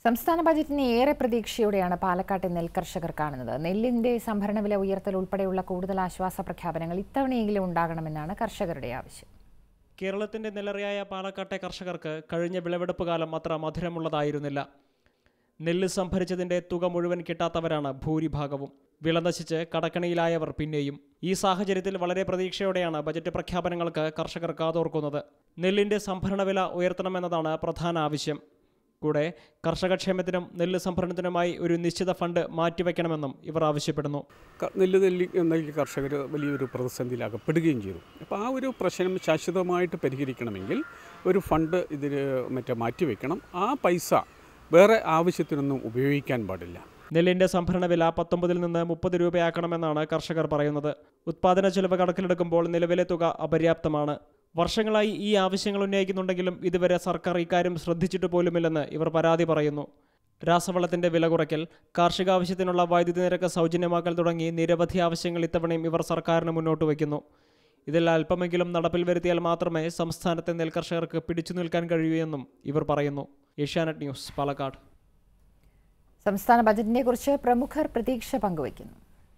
സംസ്ഥാന ബജറ്റിനെ ഏറെ പ്രതീക്ഷയോടെയാണ് പാലക്കാട്ടെ നെൽകർഷകർ കാണുന്നത് നെല്ലിന്റെ സംഭരണ വില ഉയർത്തൽ ഉൾപ്പെടെയുള്ള കൂടുതൽ ആശ്വാസ പ്രഖ്യാപനങ്ങൾ ഇത്തവണയെങ്കിലും ഉണ്ടാകണമെന്നാണ് കർഷകരുടെ ആവശ്യം കേരളത്തിന്റെ നെല്ലറിയായ പാലക്കാട്ടെ കർഷകർക്ക് കഴിഞ്ഞ വിളവെടുപ്പ് കാലം അത്ര മധുരമുള്ളതായിരുന്നില്ല നെല്ല് സംഭരിച്ചതിന്റെ തുക മുഴുവൻ കിട്ടാത്തവരാണ് ഭൂരിഭാഗവും വിള നശിച്ച് കടക്കണിയിലായവർ പിന്നെയും ഈ സാഹചര്യത്തിൽ വളരെ പ്രതീക്ഷയോടെയാണ് ബജറ്റ് പ്രഖ്യാപനങ്ങൾക്ക് കർഷകർ കാതോർക്കുന്നത് നെല്ലിന്റെ സംഭരണ വില ഉയർത്തണമെന്നതാണ് പ്രധാന ആവശ്യം കൂടെ കർഷകക്ഷേമത്തിനും നെല്ല് സംഭരണത്തിനുമായി ഒരു നിശ്ചിത ഫണ്ട് മാറ്റിവെക്കണമെന്നും ഇവർ ആവശ്യപ്പെടുന്നു ക- നെല്ല് നെല്ലി നൽകി കർഷകർ വലിയൊരു പ്രതിസന്ധിയിൽ അകപ്പെടുകയും ചെയ്തു അപ്പോൾ ആ ഒരു പ്രശ്നം ശാശ്വതമായിട്ട് പരിഹരിക്കണമെങ്കിൽ ഒരു ഫണ്ട് ഇതിന് മറ്റേ മാറ്റിവെക്കണം ആ പൈസ വേറെ ആവശ്യത്തിനൊന്നും ഉപയോഗിക്കാൻ പാടില്ല നെല്ലിന്റെ സംഭരണ വില പത്തൊമ്പതിൽ നിന്ന് മുപ്പത് രൂപയാക്കണമെന്നാണ് കർഷകർ പറയുന്നത് ഉത്പാദന ചെലവ് കണക്കിലെടുക്കുമ്പോൾ നിലവിലെ തുക അപര്യാപ്തമാണ് വർഷങ്ങളായി ഈ ആവശ്യങ്ങൾ ഉന്നയിക്കുന്നുണ്ടെങ്കിലും ഇതുവരെ സർക്കാർ ഇക്കാര്യം ശ്രദ്ധിച്ചിട്ട് പോലുമില്ലെന്ന് ഇവർ പരാതി പറയുന്നു രാസവളത്തിന്റെ വില കുറയ്ക്കൽ കാർഷികാവശ്യത്തിനുള്ള വൈദ്യുതി നിരക്ക് സൗജന്യമാക്കൽ തുടങ്ങി നിരവധി ആവശ്യങ്ങൾ ഇത്തവണയും ഇവർ സർക്കാരിന് മുന്നോട്ട് വയ്ക്കുന്നു ഇതിൽ അല്പമെങ്കിലും നടപ്പിൽ വരുത്തിയാൽ മാത്രമേ സംസ്ഥാനത്തെ നെൽകർഷകർക്ക് പിടിച്ചു നിൽക്കാൻ കഴിയൂ എന്നും ഇവർ പറയുന്നു ഏഷ്യാനെറ്റ് ന്യൂസ് പാലക്കാട് സംസ്ഥാന ബജറ്റിനെ കുറിച്ച് പ്രമുഖർ പ്രതീക്ഷ പങ്കുവയ്ക്കുന്നു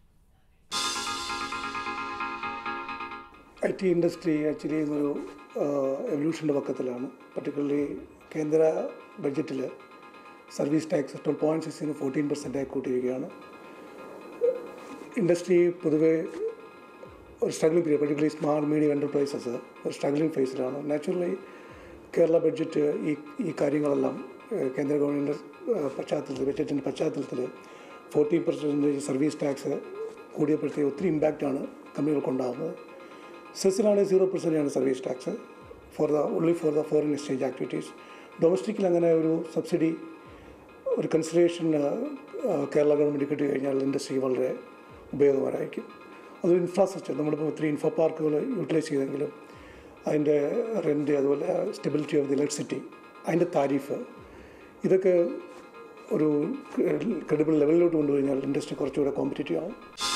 ഐ ടി ഇൻഡസ്ട്രി ആക്ച്വലി ഇന്നൊരു എവല്യൂഷൻ്റെ പക്കത്തിലാണ് പർട്ടിക്കുലർലി കേന്ദ്ര ബഡ്ജറ്റിൽ സർവീസ് ടാക്സ് ട്വൽവ് പോയിൻറ്റ് സിക്സിന് ഫോർട്ടീൻ പെർസെൻറ്റായി കൂട്ടിയിരിക്കുകയാണ് ഇൻഡസ്ട്രി പൊതുവെ ഒരു struggling period particularly small medium enterprises ഒരു സ്ട്രഗ്ലിംഗ് ഫേസിലാണ് നാച്ചുറലി കേരള ബഡ്ജറ്റ് ഈ ഈ കാര്യങ്ങളെല്ലാം ഏഹ്, കേന്ദ്ര ഗവൺമെൻറ് പശ്ചാത്തലത്തിൽ ബഡ്ജറ്റിൻ്റെ പശ്ചാത്തലത്തിൽ ഫോർട്ടീൻ പെർസെൻറ്റേജ് സർവീസ് ടാക്സ് കൂടിയപ്പോഴത്തേക്ക് ഒത്തിരി ഇമ്പാക്റ്റാണ് കമ്പനികൾക്കുണ്ടാകുന്നത് സെസ്സിലാണെങ്കിൽ സീറോ പെർസെൻറ്റാണ് service tax for the only for the foreign exchange activities ഡൊമസ്റ്റിക്കിൽ അങ്ങനെ ഒരു സബ്സിഡി ഒരു കൺസിഡറേഷൻ കേരള ഗവൺമെൻറ് കിട്ടി കഴിഞ്ഞാൽ ഇൻഡസ്ട്രി വളരെ ഉപയോഗകരമായിരിക്കും അതൊരു ഇൻഫ്രാസ്ട്രക്ചർ നമ്മളിപ്പോൾ ഒത്തിരി ഇൻഫോ പാർക്കുകൾ യൂട്ടിലൈസ് ചെയ്തെങ്കിലും അതിൻ്റെ റെൻറ്റ് അതുപോലെ സ്റ്റെബിലിറ്റി ഓഫ് ദി ഇലക്ട്രിസിറ്റി അതിൻ്റെ താരിഫ് ഇതൊക്കെ ഒരു ക്രെഡിബിൾ ലെവലിലോട്ട് കൊണ്ടുകഴിഞ്ഞാൽ ഇൻഡസ്ട്രി കുറച്ചുകൂടെ കോമ്പറ്റേറ്റീവ് ആവും